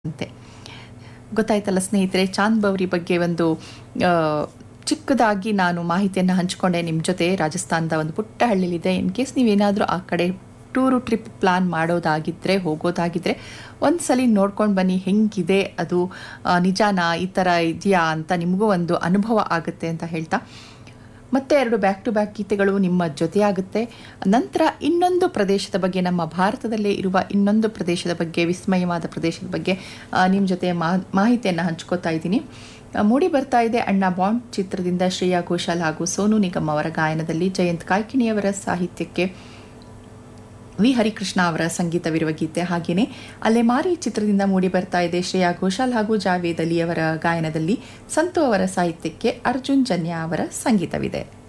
ಅಂತೆ ಗೊತ್ತಾಯ್ತಲ್ಲ ಸ್ನೇಹಿತರೆ ಚಾಂದ್ ಬೌರಿ ಬಗ್ಗೆ ಒಂದು ಆ, ಚಿಕ್ಕದಾಗಿ ನಾನು ಮಾಹಿತಿಯನ್ನು ಹಂಚಿಕೊಂಡೆ ನಿಮ್ಮ ಜೊತೆ ರಾಜಸ್ಥಾನದ ಒಂದು ಪುಟ್ಟ ಹಳ್ಳಿಲಿದೆ ಇನ್ ಕೇಸ್ ನೀವೇನಾದರೂ ಆ ಕಡೆ ಟೂರು ಟ್ರಿಪ್ ಪ್ಲಾನ್ ಮಾಡೋದಾಗಿದ್ದರೆ ಹೋಗೋದಾಗಿದ್ದರೆ ಒಂದು ಸಲ ನೋಡ್ಕೊಂಡು ಬನ್ನಿ ಹೆಂಗಿದೆ ಅದು ಆ, ನಿಜಾನಾ ಈ ಥರ ಇದೆಯಾ ಅಂತ ನಿಮಗೂ ಒಂದು ಅನುಭವ ಆಗುತ್ತೆ ಅಂತ ಹೇಳ್ತಾ ಮತ್ತೆ ಎರಡು ಬ್ಯಾಕ್ ಟು ಬ್ಯಾಕ್ ಗೀತೆಗಳು ನಿಮ್ಮ ಜೊತೆಯಾಗುತ್ತೆ ನಂತರ ಇನ್ನೊಂದು ಪ್ರದೇಶದ ಬಗ್ಗೆ ನಮ್ಮ ಭಾರತದಲ್ಲೇ ಇರುವ ಇನ್ನೊಂದು ಪ್ರದೇಶದ ಬಗ್ಗೆ ವಿಸ್ಮಯವಾದ ಪ್ರದೇಶದ ಬಗ್ಗೆ ನಿಮ್ಮ ಜೊತೆ ಮಾ ಮಾಹಿತಿಯನ್ನು ಹಂಚ್ಕೋತಾ ಇದ್ದೀನಿ ಆ, ಮೂಡಿ ಬರ್ತಾ ಇದೆ ಅಣ್ಣ ಬಾಂಡ್ ಚಿತ್ರದಿಂದ ಶ್ರೇಯಾ ಘೋಷಾಲ್ ಹಾಗೂ ಸೋನು ನಿಗಮ್ ಅವರ ಗಾಯನದಲ್ಲಿ ಜಯಂತ್ ಕಾಯ್ಕಿಣಿಯವರ ಸಾಹಿತ್ಯಕ್ಕೆ ವಿ ಹರಿಕೃಷ್ಣ ಅವರ ಸಂಗೀತವಿರುವ ಗೀತೆ ಹಾಗೆಯೇ ಅಲೆಮಾರಿ ಚಿತ್ರದಿಂದ ಮೂಡಿ ಬರ್ತಾ ಇದೆ ಶ್ರೇಯಾ ಘೋಷಾಲ್ ಹಾಗೂ ಜಾವೇದ್ ಅಲಿ ಅವರ ಗಾಯನದಲ್ಲಿ ಸಂತು ಅವರ ಸಾಹಿತ್ಯಕ್ಕೆ ಅರ್ಜುನ್ ಜನ್ಯ ಅವರ ಸಂಗೀತವಿದೆ